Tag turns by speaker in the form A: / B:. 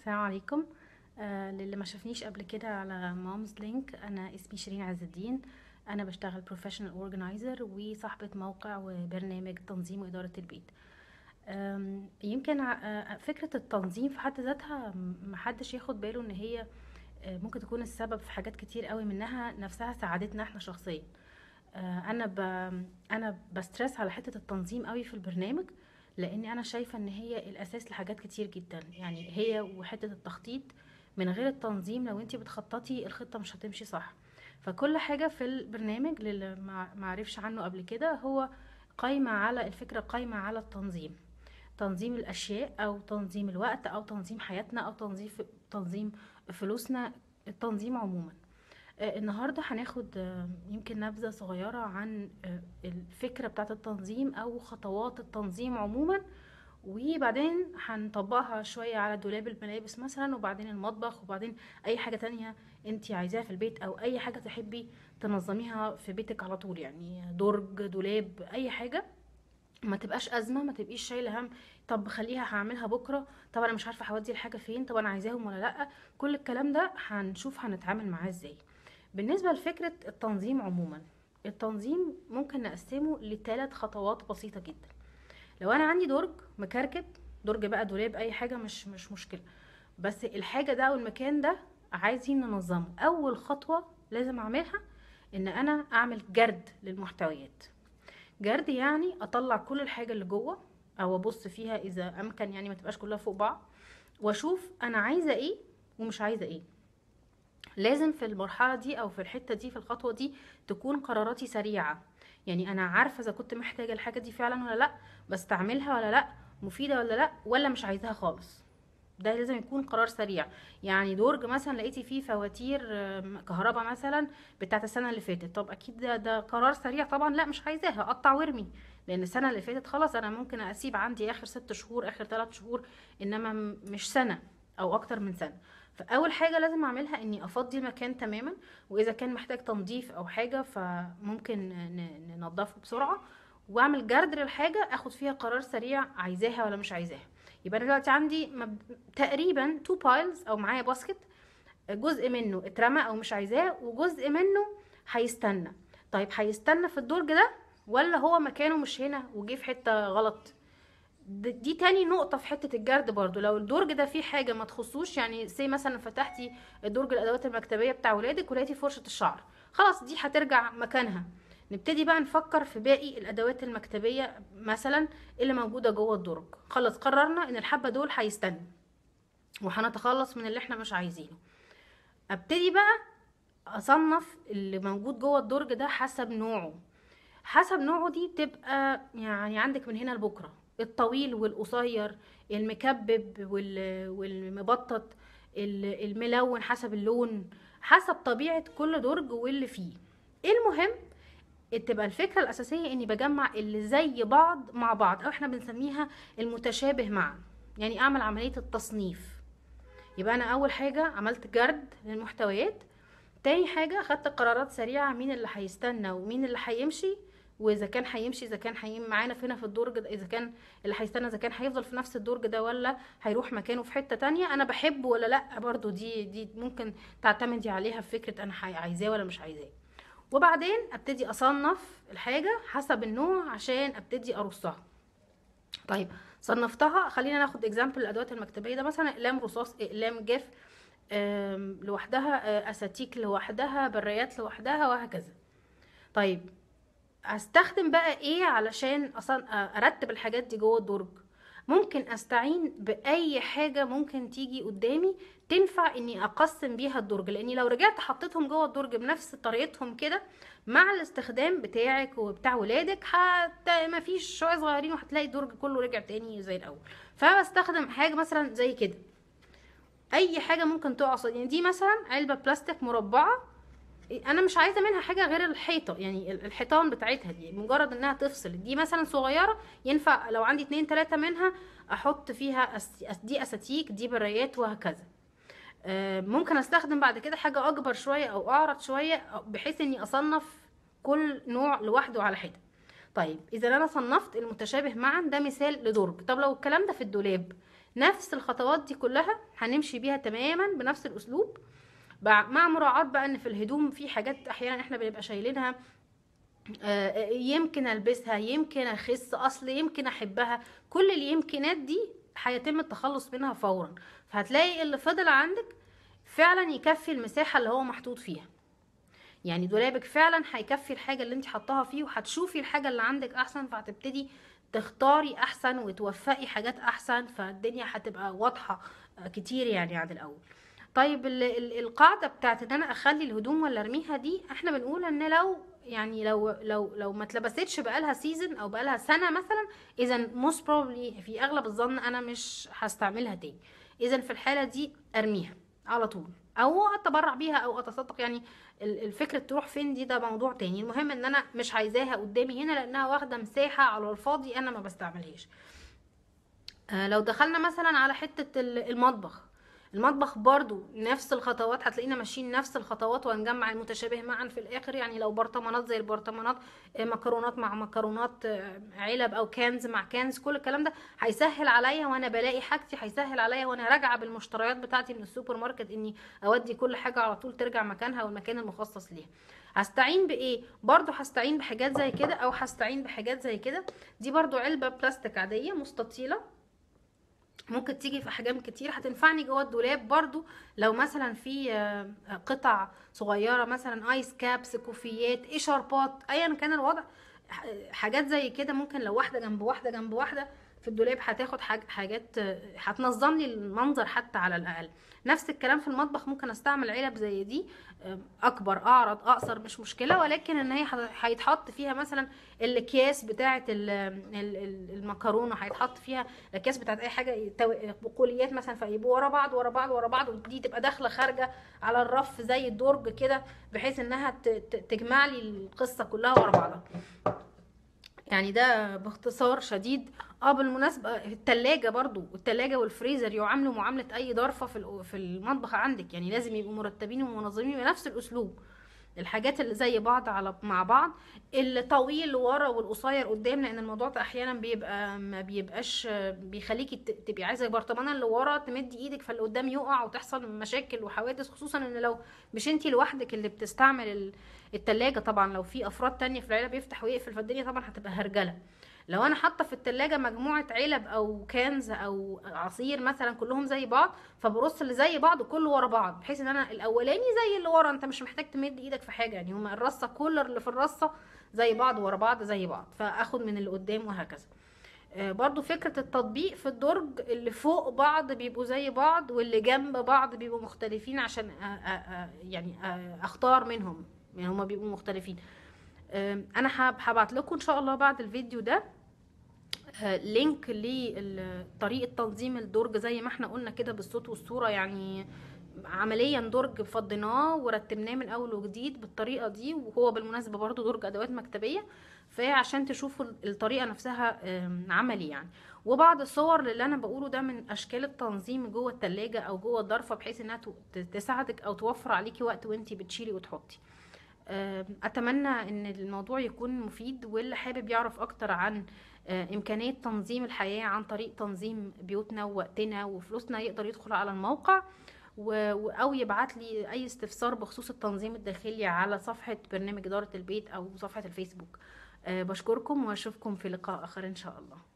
A: السلام عليكم آه للي ما شافنيش قبل كده على مامز لينك انا اسمي شيرين عز الدين انا بشتغل بروفيشنال اورجنايزر وصاحبه موقع وبرنامج تنظيم واداره البيت آم، يمكن ع- آه، فكره التنظيم في حد ذاتها م- محدش ياخد باله ان هي آه، ممكن تكون السبب في حاجات كتير قوي منها نفسها سعادتنا احنا شخصيا آه، انا ب... انا بسترس على حته التنظيم قوي في البرنامج لاني انا شايفه ان هي الاساس لحاجات كتير جدا يعني هي وحته التخطيط من غير التنظيم لو انت بتخططي الخطه مش هتمشي صح فكل حاجه في البرنامج للي ما ما عرفش عنه قبل كده هو قايمه على الفكره قايمه على التنظيم تنظيم الاشياء او تنظيم الوقت او تنظيم حياتنا او تنظيم تنظيم فلوسنا التنظيم عموما آه، النهارده هناخد آه، يمكن نبذة صغيرة عن آه، الفكرة بتاعة التنظيم أو خطوات التنظيم عموما وبعدين هنطبقها شوية على دولاب الملابس مثلا وبعدين المطبخ وبعدين أي حاجة تانية انتي عايزاها في البيت أو أي حاجة تحبي تنظميها في بيتك على طول يعني درج دولاب أي حاجة ما تبقاش ازمه ما تبقيش شايله هم طب خليها هعملها بكره طب انا مش عارفه هودي الحاجه فين طب انا عايزاهم ولا لا كل الكلام ده هنشوف هنتعامل معاه ازاي بالنسبه لفكره التنظيم عموما التنظيم ممكن نقسمه لثلاث خطوات بسيطه جدا لو انا عندي درج مكركب درج بقى دولاب اي حاجه مش مش مشكله بس الحاجه ده او المكان ده عايزين ننظمه اول خطوه لازم اعملها ان انا اعمل جرد للمحتويات جرد يعني اطلع كل الحاجه اللي جوه او ابص فيها اذا امكن يعني ما تبقاش كلها فوق بعض واشوف انا عايزه ايه ومش عايزه ايه لازم في المرحله دي او في الحته دي في الخطوه دي تكون قراراتي سريعه يعني انا عارفه اذا كنت محتاجه الحاجه دي فعلا ولا لا بستعملها ولا لا مفيده ولا لا ولا مش عايزاها خالص ده لازم يكون قرار سريع يعني درج مثلا لقيتي فيه فواتير آم، كهرباء مثلا بتاعت السنه اللي فاتت طب اكيد ده, ده قرار سريع طبعا لا مش عايزاها اقطع وارمي لان السنه اللي فاتت خلاص انا ممكن اسيب عندي اخر ست شهور اخر ثلاث شهور انما م- مش سنه او اكتر من سنه فاول حاجه لازم اعملها اني افضي المكان تماما واذا كان محتاج تنظيف او حاجه فممكن ن- ننضفه بسرعه واعمل جرد للحاجه اخد فيها قرار سريع عايزاها ولا مش عايزاها يبقى انا دلوقتي عندي مب... تقريبا تو بايلز او معايا باسكت جزء منه اترمى او مش عايزاه وجزء منه هيستنى طيب هيستنى في الدرج ده ولا هو مكانه مش هنا وجه في حته غلط د- دي تاني نقطة في حتة الجرد برضو لو الدرج ده فيه حاجة ما تخصوش يعني سي مثلا فتحتي درج الأدوات المكتبية بتاع ولادك ولقيتي فرشة الشعر خلاص دي هترجع مكانها نبتدي بقى نفكر في باقي الأدوات المكتبية مثلا اللي موجودة جوه الدرج خلاص قررنا إن الحبة دول هيستنوا وهنتخلص من اللي احنا مش عايزينه ابتدي بقى اصنف اللي موجود جوه الدرج ده حسب نوعه حسب نوعه دي بتبقى يعني عندك من هنا لبكره الطويل والقصير المكبب وال- والمبطط ال- الملون حسب اللون حسب طبيعة كل درج واللي فيه المهم تبقى الفكرة الأساسية إني بجمع اللي زي بعض مع بعض أو إحنا بنسميها المتشابه معا يعني أعمل عملية التصنيف يبقى انا اول حاجه عملت جرد للمحتويات تاني حاجه خدت قرارات سريعه مين اللي هيستنى ومين اللي هيمشي واذا كان هيمشي اذا كان هيم معانا فينا في الدرج ده اذا كان اللي هيستنى اذا كان هيفضل في نفس الدرج ده ولا هيروح مكانه في حته تانية انا بحبه ولا لا برضو دي دي ممكن تعتمدي عليها في فكره انا حي- عايزاه ولا مش عايزاه وبعدين ابتدي اصنف الحاجه حسب النوع عشان ابتدي ارصها طيب صنفتها خلينا ناخد اكزامبل الادوات المكتبيه ده مثلا اقلام رصاص اقلام جاف آم، لوحدها آه، اساتيك لوحدها بريات لوحدها وهكذا طيب استخدم بقى ايه علشان اصلا ارتب الحاجات دي جوه الدرج ممكن استعين باي حاجه ممكن تيجي قدامي تنفع اني اقسم بيها الدرج لاني لو رجعت حطيتهم جوه الدرج بنفس طريقتهم كده مع الاستخدام بتاعك وبتاع ولادك حت ما فيش شويه صغيرين وهتلاقي الدرج كله رجع تاني زي الاول فبستخدم حاجه مثلا زي كده اي حاجه ممكن تقع قصاد- يعني دي مثلا علبه بلاستيك مربعه انا مش عايزه منها حاجه غير الحيطه يعني ال- الحيطان بتاعتها دي مجرد انها تفصل دي مثلا صغيره ينفع لو عندي اتنين تلاته منها احط فيها أس... أس- دي اساتيك دي برايات وهكذا آه، ممكن استخدم بعد كده حاجه اكبر شويه او اعرض شويه بحيث اني اصنف كل نوع لوحده على حده طيب اذا انا صنفت المتشابه معا ده مثال لدرج طب لو الكلام ده في الدولاب نفس الخطوات دي كلها هنمشي بيها تماما بنفس الاسلوب بع- مع مراعاة بقى ان في الهدوم في حاجات احيانا احنا بنبقى شايلينها آه، يمكن البسها يمكن اخس اصل يمكن احبها كل اليمكنات دي هيتم التخلص منها فورا فهتلاقي اللي فضل عندك فعلا يكفي المساحة اللي هو محطوط فيها يعني دولابك فعلا هيكفي الحاجة اللي انت حطاها فيه وهتشوفي الحاجة اللي عندك احسن فهتبتدي تختاري احسن وتوفقي حاجات احسن فالدنيا هتبقى واضحة آه، كتير يعني عن الاول طيب ال- ال- القاعدة بتاعت ان انا اخلي الهدوم ولا ارميها دي احنا بنقول ان لو يعني لو لو لو ما اتلبستش بقالها سيزون او بقالها سنة مثلا اذا most probably في اغلب الظن انا مش هستعملها تاني اذا في الحالة دي ارميها على طول او اتبرع بيها او اتصدق يعني ال- الفكرة تروح فين دي ده موضوع تاني المهم ان انا مش عايزاها قدامي هنا لانها واخدة مساحة على الفاضي انا ما بستعملهاش آه، لو دخلنا مثلا على حتة ال- المطبخ المطبخ برضو نفس الخطوات هتلاقينا ماشيين نفس الخطوات وهنجمع المتشابه معا في الاخر يعني لو برطمانات زي البرطمانات آه، مكرونات مع مكرونات آه، علب او كانز مع كانز كل الكلام ده هيسهل عليا وانا بلاقي حاجتي هيسهل عليا وانا راجعه بالمشتريات بتاعتي من السوبر ماركت اني اودي كل حاجه على طول ترجع مكانها والمكان المخصص ليها هستعين بايه برضو هستعين بحاجات زي كده او هستعين بحاجات زي كده دي برضو علبه بلاستيك عاديه مستطيله ممكن تيجي في احجام كتير هتنفعني جوه الدولاب برضو لو مثلا في آه، قطع صغيره مثلا ايس كابس كوفيات اشاربات ايا كان الوضع ح- حاجات زي كده ممكن لو واحده جنب واحده جنب واحده في الدولاب هتاخد حاج- حاجات آه، هتنظم لي المنظر حتى على الاقل نفس الكلام في المطبخ ممكن استعمل علب زي دي آه، اكبر اعرض اقصر مش مشكله ولكن ان هي هت- هيتحط فيها مثلا الاكياس بتاعه ال- ال- ال- المكرونه هيتحط فيها الاكياس بتاعت اي حاجه تو- بقوليات مثلا فيبقوا ورا بعض ورا بعض ورا بعض ودي تبقى داخله خارجه على الرف زي الدرج كده بحيث انها ت- ت- تجمع لي القصه كلها ورا بعضها يعني ده باختصار شديد اه بالمناسبة التلاجة برضو التلاجة والفريزر يعاملوا معاملة اي ظرفة في الأ- في المطبخ عندك يعني لازم يبقوا مرتبين ومنظمين بنفس الاسلوب الحاجات اللي زي بعض على مع بعض الطويل ورا والقصير قدام لان الموضوع ده احيانا بيبقى ما بيبقاش بيخليكي ت- تبقي عايزه البرطمان اللي ورا تمدي ايدك فاللي قدام يقع وتحصل مشاكل وحوادث خصوصا ان لو مش انتي لوحدك اللي بتستعمل ال- التلاجة طبعا لو في افراد تانية في العيله بيفتح ويقفل فالدنيا طبعا هتبقى هرجله لو انا حاطه في التلاجة مجموعه علب او كانز او عصير مثلا كلهم زي بعض فبرص اللي زي بعض كله ورا بعض بحيث ان انا الاولاني زي اللي ورا انت مش محتاج تمد ايدك في حاجه يعني هما الرصه كل اللي في الرصه زي بعض ورا بعض زي بعض فاخد من اللي قدام وهكذا آه، برضو فكرة التطبيق في الدرج اللي فوق بعض بيبقوا زي بعض واللي جنب بعض بيبقوا مختلفين عشان آه، آه، آه، يعني آه، اختار منهم يعني هما بيبقوا مختلفين آم، انا هبعت لكم ان شاء الله بعد الفيديو ده آه، لينك لطريقة تنظيم الدرج زي ما احنا قلنا كده بالصوت والصورة يعني عمليا درج فضيناه ورتبناه من اول وجديد بالطريقة دي وهو بالمناسبة برضو درج ادوات مكتبية فهي عشان تشوفوا الطريقة نفسها آم، عملي يعني وبعض الصور اللي انا بقوله ده من اشكال التنظيم جوه التلاجة او جوه الضرفة بحيث انها تو- تساعدك او توفر عليكي وقت وانتي بتشيلي وتحطي آم، اتمنى ان الموضوع يكون مفيد واللي حابب يعرف اكتر عن آه، امكانيه تنظيم الحياه عن طريق تنظيم بيوتنا ووقتنا وفلوسنا يقدر يدخل على الموقع و- و- او يبعت لي اي استفسار بخصوص التنظيم الداخلي على صفحه برنامج اداره البيت او صفحه الفيسبوك آه، بشكركم واشوفكم في لقاء اخر ان شاء الله